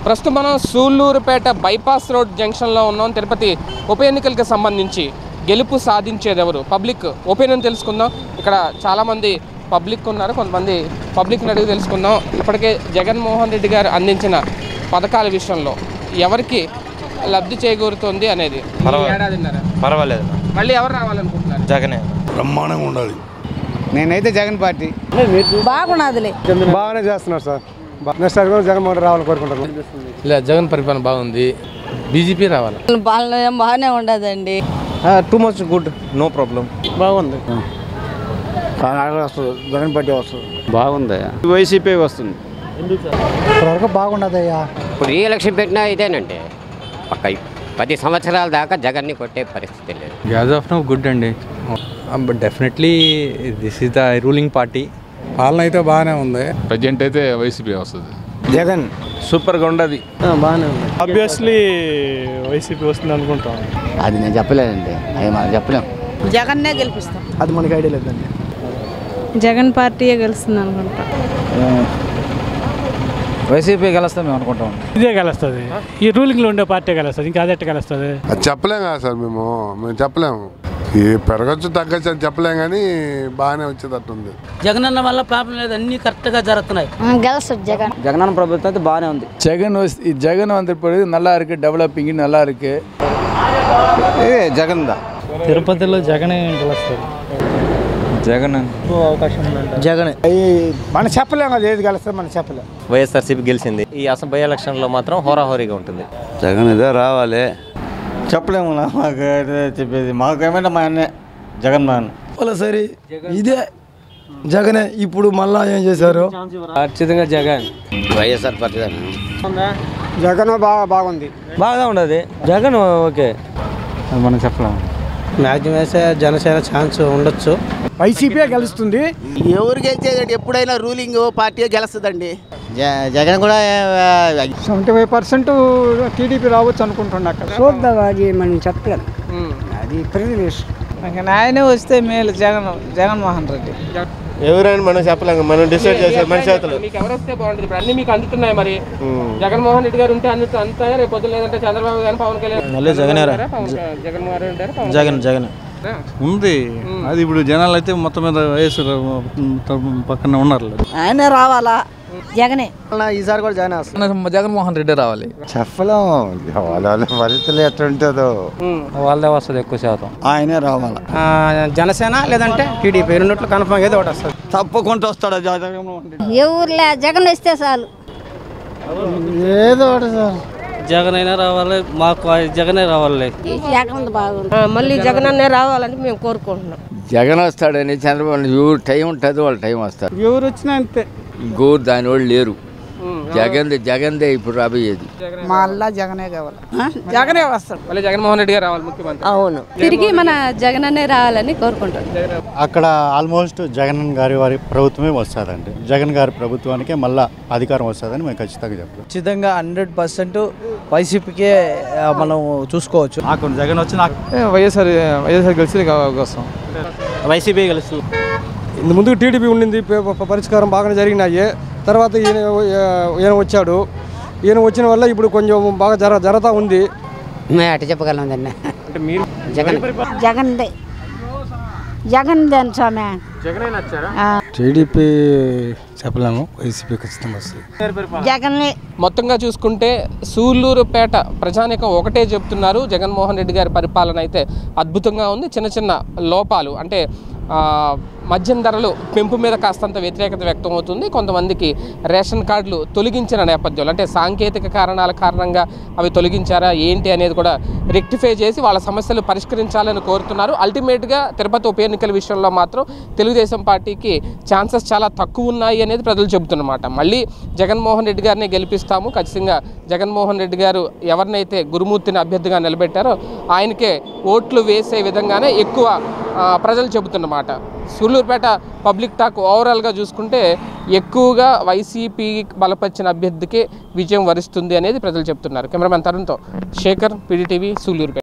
ప్రస్తుతం మనం Sullurpeta bypass road జంక్షన్లో ఉన్నాం తిరుపతి ఉప ఎన్నికలకు సంబంధించి గెలుపు సాధించేది ఎవరు పబ్లిక్ ఒపీనియన్ తెలుసుకుందాం ఇక్కడ చాలామంది పబ్లిక్ ఉన్నారు కొంతమంది పబ్లిక్ని అడిగి తెలుసుకుందాం ఇప్పటికే జగన్మోహన్ రెడ్డి గారు అందించిన పథకాల విషయంలో ఎవరికి లబ్ధి చేకూరుతుంది అనేది ఈ పర్వాలేదు. ఏడాదిన్నర పర్వాలేదు మళ్ళీ ఎవరు రావాలనుకుంటున్నారు జగనే బ్రహ్మాండంగా ఉండాలి నేనైతే జగన్ పార్టీ బాగున్నదిలే బాగానే చేస్తున్నారు సార్ నెక్స్ట్ టైం కూడా జగన్మోహన్ రెడ్డి రావాలని కోరుకుంటున్నాను ఇలా జగన్ పరిపాలన బాగుంది బీజేపీ రావాలి పాలన ఏం బాగానే ఉండదండి too much good no problem బాగుంది వస్తుంది జగన్ పార్టీ వస్తుంది బాగుంది వైసీపీ వస్తుంది ఇప్పటివరకు బాగుండదయ్యా ఇప్పుడు ఈ ఎలక్షన్ పెట్టినా ఇదేనండి పక్క పది సంవత్సరాల దాకా జగన్ని కొట్టే పరిస్థితి లేదు యాజ్ ఆఫ్ నో గుడ్ అండి but definitely this is the ruling party పాలన అయితే బాగానే ఉంది ప్రజెంట్ అయితే వైసీపీ వస్తుంది జగన్ సూపర్గా ఉండదు ఆబ్వియస్లీ వైసీపీ వస్తుంది అనుకుంటాం అది నేను చెప్పలేనండి అది మనం చెప్పలేం జగన్నే గెలిపిస్తాం అది మనకి ఐడియా లేదండి జగన్ పార్టీయే గెలుస్తుంది అనుకుంటా వైసీపీ గెలుస్తాం మేము అనుకుంటాం ఇదే గెలుస్తుంది ఈ రూలింగ్లో ఉండే పార్టీ గెలుస్తుంది ఇంకా అదెట్ట గెలుస్తుంది అది చెప్పలేం కదా సార్ మేము మేము చెప్పలేము ఈ పెరగచ్చు తగ్గచ్చు అని చెప్పలేం కానీ బాగానే వచ్చేటట్టు ఉంది జగన్ అన్న వల్ల ప్రాబ్లం లేదు అన్ని కరెక్ట్గా జరుగుతున్నాయి గెలుస్తుంది జగన్ జగనన్న ప్రభుత్వం అయితే బాగానే ఉంది జగన్ వస్తే జగన్ వంద நல்லா இருக்கு டெவலப்பிங் நல்லா இருக்கு ఏ జగన్ దా తిరుపతిలో జగనే గెలుస్తుంది జగన్ జగన్ మనం చెప్పలేం కదా ఏది గెలుస్తుంది మనం చెప్పలేం వైఎస్ఆర్సీపీ గెలిచింది ఈ అసలు బై ఎలక్షన్లో మాత్రం హోరాహోరీగా ఉంటుంది జగన్ ఇదే రావాలి చెప్పలేము మాకు చెప్పేది మాకేమైనా మా అన్నే జగన్ మా సరే ఇదే జగనే ఇప్పుడు మళ్ళా ఏం చేశారు ఖచ్చితంగా జగన్ వైఎస్ఆర్ పార్టీ జగన్ బాగా బాగుంది బాగా ఉండదు జగన్ ఓకే అది మనం చెప్పలేము మ్యాక్సిమం వేసే జనసేన ఛాన్స్ ఉండొచ్చు వైసీపీ గెలుస్తుంది ఎవరు గెలిచేదండి ఎప్పుడైనా రూలింగ్ పార్టీ గెలుస్తుందండి జగన్ కూడా సెవెంటీ ఫైవ్ పర్సెంట్ టీడీపీ రావచ్చు అనుకుంటున్నా అక్కడ చూద్దాం అది మనం చెప్పలేం అది ప్రివిలేజ్ ఆయనే వస్తే మేలు జగన్ జగన్మోహన్ రెడ్డి ఎవరైనా మనం చెప్పలేము మనం డిసైడ్ చేసే మన చేతులు మీకు ఎవరు వస్తే బాగుంటుంది ఇప్పుడు అన్ని మీకు అందుతున్నాయి మరి జగన్మోహన్ రెడ్డి గారు ఉంటే అన్ని అందుతాయా రేపు పొద్దున లేదంటే చంద్రబాబు గారు పవన్ కళ్యాణ్ మళ్ళీ జగనే రా. ఉంటారా? పవన్ కళ్యాణ్ జగన్మోహన్ రెడ్డి ఉంటారా? పవన్ జగన్ జగన్ కళ్యాణ్ ఉంది అది ఇప్పుడు జనాలు అయితే మొత్తం మీద వయసు పక్కన ఉన్నారు ఆయనే రావాలా జగనే ఈసారి కూడా జాయిన్ వస్తుంది జగన్మోహన్ రెడ్డి రావాలి చెప్పలేం వాళ్ళ వాళ్ళ పరిస్థితులు ఎట్లా ఉంటుందో వాళ్ళే వస్తుంది ఎక్కువ శాతం ఆయనే రావాలి జనసేన లేదంటే టీడీపీ రెండిట్లో కన్ఫర్మ్ ఏదో ఒకటి వస్తుంది తప్పకుండా వస్తాడు జగన్మోహన్ రెడ్డి ఏ ఊర్లే జగన్ వస్తే చాలు ఏదో ఒకటి సార్ జగన్ అయినా రావాలి మాకు జగనే రావాలి జగన్ బాగుంది మళ్ళీ జగన్ అన్నే రావాలని మేము కోరుకుంటున్నాం జగన్ వస్తాడని చంద్రబాబు ఎవరు టైం ఉంటుంది వాళ్ళ టైం వస్తారు ఎవరు వచ్చినా అంతే ఇంకోరు దాని వాళ్ళు లేరు జగన్దే జగన్దే ఇప్పుడు రాబోయేది మళ్ళా జగనే కావాలి జగనే వస్తాడు మళ్ళీ జగన్మోహన్ రెడ్డి గారు రావాలి ముఖ్యమంత్రి అవును తిరిగి మన జగన్ అన్నే రావాలని కోరుకుంటాం అక్కడ ఆల్మోస్ట్ జగన్ గారి వారి ప్రభుత్వమే వస్తుందండి జగన్ గారి ప్రభుత్వానికే మళ్ళా అధికారం వస్తుందని మేము ఖచ్చితంగా చెప్పాం ఖచ్చితంగా హండ్రెడ్ పర్సెంట్ వైసీపీకే మనం చూసుకోవచ్చు నాకు జగన్ వచ్చి నాకు వైఎస్ఆర్ వైఎస్ఆర్ గెలిచి వస్తాం వైసీపీ గెలుస్తూ ఇంత ముందు టీడీపీ ఉండింది ప- ప- పరిష్కారం బాగానే జరిగినాయి తర్వాత ఈయన ఈయన వచ్చాడు ఈయన వచ్చిన వల్ల ఇప్పుడు కొంచెం బాగా జర జరుగుతూ ఉంది మేము అటు చెప్పగలం దాన్ని అంటే మీరు జగన్ జగన్దే జగన్ దేని స్వామి జగనే నచ్చారా టీడీపీ చెప్పలేము వైసీపీ ఖచ్చితంగా వస్తుంది జగన్నే మొత్తంగా చూసుకుంటే సూళ్ళూరుపేట ప్రజానికం ఒకటే చెప్తున్నారు జగన్మోహన్ రెడ్డి గారి పరిపాలన అయితే అద్భుతంగా ఉంది చిన్న చిన్న లోపాలు అంటే ఆ, మద్యం ధరలు పెంపు మీద కాస్తంత వ్యతిరేకత వ్యక్తం అవుతుంది కొంతమందికి రేషన్ కార్డులు తొలగించిన నేపథ్యంలో అంటే సాంకేతిక కారణాల కారణంగా అవి తొలగించారా ఏంటి అనేది కూడా రెక్టిఫై చేసి వాళ్ళ సమస్యలు పరిష్కరించాలని కోరుతున్నారు అల్టిమేట్గా తిరుపతి ఉప ఎన్నికల విషయంలో మాత్రం తెలుగుదేశం పార్టీకి ఛాన్సెస్ చాలా తక్కువ ఉన్నాయి అనేది ప్రజలు చెబుతున్నమాట మళ్ళీ జగన్మోహన్ రెడ్డి గారిని గెలిపిస్తాము ఖచ్చితంగా జగన్మోహన్ రెడ్డి గారు ఎవరినైతే గురుమూర్తిని అభ్యర్థిగా నిలబెట్టారో ఆయనకే ఓట్లు వేసే విధంగానే ఎక్కువ ఆ, ప్రజలు చెబుతున్నమాట సూళ్ళూరుపేట పబ్లిక్ టాక్ ఓవరాల్గా చూసుకుంటే ఎక్కువగా వైసీపీ బలపరిచిన అభ్యర్థికే విజయం వరిస్తుంది అనేది ప్రజలు చెప్తున్నారు కెమెరామెన్ తరుణ్తో శేఖర్ పీడీటీవీ సూళ్ళూరుపేట